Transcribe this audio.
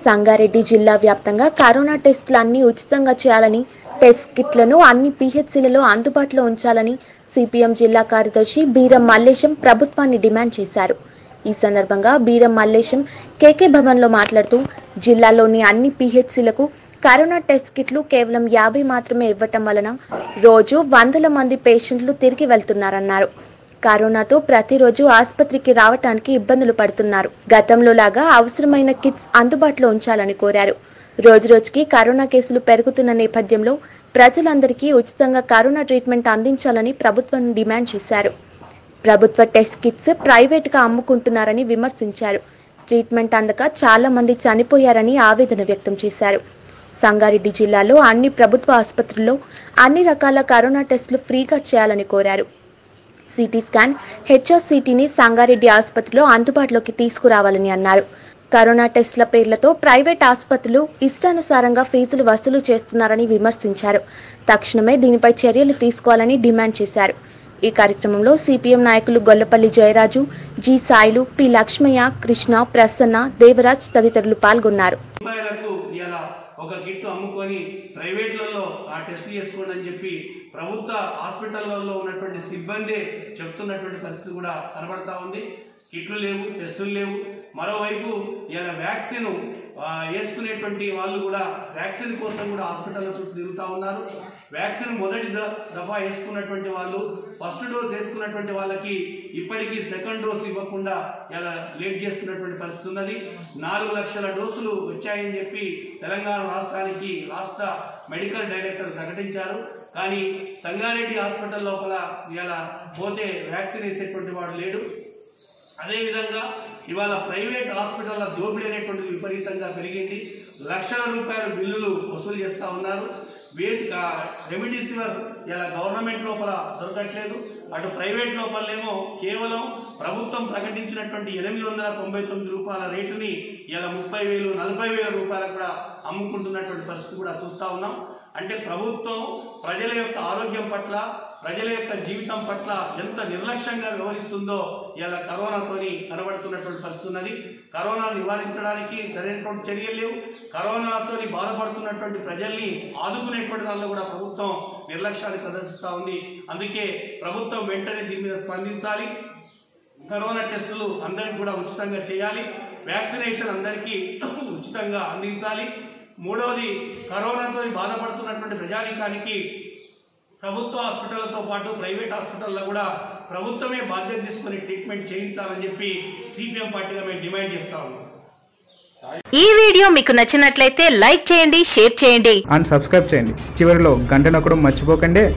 సంగారెడ్డి జిల్లా వ్యాప్తంగా కరోనా టెస్టులు అన్ని ఉచితంగా చేయాలని టెస్ట్ కిట్లను అన్ని పీహెచ్సీలలో అందుబాటులో ఉంచాలని సిపిఎం జిల్లా కార్యదర్శి బీరం మల్లేశం ప్రభుత్వాన్ని డిమాండ్ చేశారు ఈ సందర్భంగా బీరం మల్లేశం కేకే భవన్లో మాట్లాడుతూ జిల్లాలోని అన్ని పీహెచ్సీలకు కరోనా టెస్ట్ కిట్లు కేవలం యాభై మాత్రమే ఇవ్వటం వలన రోజు వందల మంది పేషెంట్లు తిరిగి వెళ్తున్నారన్నారు కరోనాతో ప్రతిరోజు ఆసుపత్రికి రావటానికి ఇబ్బందులు పడుతున్నారు గతంలో లాగా అవసరమైన కిట్స్ అందుబాటులో ఉంచాలని కోరారు రోజురోజుకి కరోనా కేసులు పెరుగుతున్న నేపథ్యంలో ప్రజలందరికీ ఉచితంగా కరోనా ట్రీట్మెంట్ అందించాలని ప్రభుత్వం డిమాండ్ చేశారు ప్రభుత్వ టెస్ట్ కిట్స్ ప్రైవేట్గా అమ్ముకుంటున్నారని విమర్శించారు ట్రీట్మెంట్ అందక చాలా మంది చనిపోయారని ఆవేదన వ్యక్తం చేశారు సంగారెడ్డి జిల్లాలో అన్ని ప్రభుత్వ ఆసుపత్రుల్లో అన్ని రకాల కరోనా టెస్టులు ఫ్రీగా చేయాలని కోరారు సిటీ స్కాన్ హెచ్ఎస్సిటీని సంగారెడ్డి ఆసుపత్రిలో అందుబాటులోకి తీసుకురావాలని అన్నారు కరోనా టెస్టుల పేర్లతో ప్రైవేట్ ఆసుపత్రులు ఇష్టానుసారంగా ఫీజులు వసూలు చేస్తున్నారని విమర్శించారు తక్షణమే దీనిపై చర్యలు తీసుకోవాలని డిమాండ్ చేశారు ఈ కార్యక్రమంలో సిపిఎం నాయకులు గొల్లపల్లి జయరాజు జి సాయిలు పి లక్ష్మయ్య కృష్ణ ప్రసన్న దేవరాజ్ తదితరులు పాల్గొన్నారు రూపాయలకు ఇలా ఒక కిట్ అమ్ముకొని ప్రైవేట్లలో ఆ టెస్ట్ చేసుకోండి అని చెప్పి ప్రభుత్వ హాస్పిటళ్లలో ఉన్నటువంటి సిబ్బంది చెప్తున్నటువంటి పరిస్థితి కూడా కనబడతా ఉంది కిట్లు లేవు టెస్టులు లేవు మరోవైపు ఇలా వ్యాక్సిన్ ఆ, వేసుకునేటువంటి వాళ్ళు కూడా వ్యాక్సిన్ కోసం కూడా హాస్పిటల్ చుట్టూ తిరుగుతూ ఉన్నారు వ్యాక్సిన్ మొదటి ద- దఫా వేసుకున్నటువంటి వాళ్ళు ఫస్ట్ డోస్ వేసుకున్నటువంటి వాళ్ళకి ఇప్పటికీ సెకండ్ డోస్ ఇవ్వకుండా ఇలా లేట్ చేస్తున్నటువంటి పరిస్థితి ఉన్నది నాలుగు లక్షల డోసులు వచ్చాయని చెప్పి తెలంగాణ రాష్ట్రానికి రాష్ట్ర మెడికల్ డైరెక్టర్ ప్రకటించారు కానీ సంగారెడ్డి హాస్పిటల్ లోపల ఇలా పోతే వ్యాక్సిన్ వేసేటువంటి వాడు లేడు అదేవిధంగా ఇవాళ ప్రైవేట్ హాస్పిటల్ల దోపిడీ అనేటువంటిది విపరీతంగా పెరిగింది లక్షల రూపాయల బిల్లులు వసూలు చేస్తూ ఉన్నారు బేసిక్ రెమిడిసివర్ ఇలా గవర్నమెంట్ లోపల దొరకట్లేదు అటు ప్రైవేట్ లోపలేమో కేవలం ప్రభుత్వం ప్రకటించినటువంటి ఎనిమిది వందల తొంభై తొమ్మిది రూపాయల రేటుని ఇలా ముప్పై వేలు నలభై వేల రూపాయలకు కూడా అమ్ముకుంటున్నటువంటి పరిస్థితి కూడా చూస్తూ ఉన్నాం అంటే ప్రభుత్వం ప్రజల యొక్క ఆరోగ్యం పట్ల ప్రజల యొక్క జీవితం పట్ల ఎంత నిర్లక్ష్యంగా వ్యవహరిస్తుందో ఇలా కరోనాతోని కనబడుతున్నటువంటి పరిస్థితి ఉన్నది కరోనా నివారించడానికి సరైనటువంటి చర్యలు లేవు కరోనాతోని బాధపడుతున్నటువంటి ప్రజల్ని ఆదుకునేటువంటి దానిలో కూడా ప్రభుత్వం నిర్లక్ష్యాన్ని ప్రదర్శిస్తూ ఉంది అందుకే ప్రభుత్వం వెంటనే దీని మీద స్పందించాలి కరోనా టెస్టులు అందరికీ కూడా ఉచితంగా చేయాలి వ్యాక్సినేషన్ అందరికీ ఉచితంగా అందించాలి మూడవది కరోనాతో బాధపడుతున్నటువంటి ప్రజానీకానికి ప్రభుత్వ హాస్పిటళ్లతో పాటు ప్రైవేట్ హాస్పిటల్లో కూడా ప్రభుత్వమే బాధ్యత తీసుకొని ట్రీట్మెంట్ చేయించాలని చెప్పి సిపిఎం పార్టీగా మేము డిమాండ్ చేస్తా ఉన్నాం ఈ వీడియో మీకు నచ్చినట్లయితే లైక్ చేయండి షేర్ చేయండి అండ్ సబ్స్క్రైబ్ చేయండి చివరిలో గంట నొక్కడం మర్చిపోకండి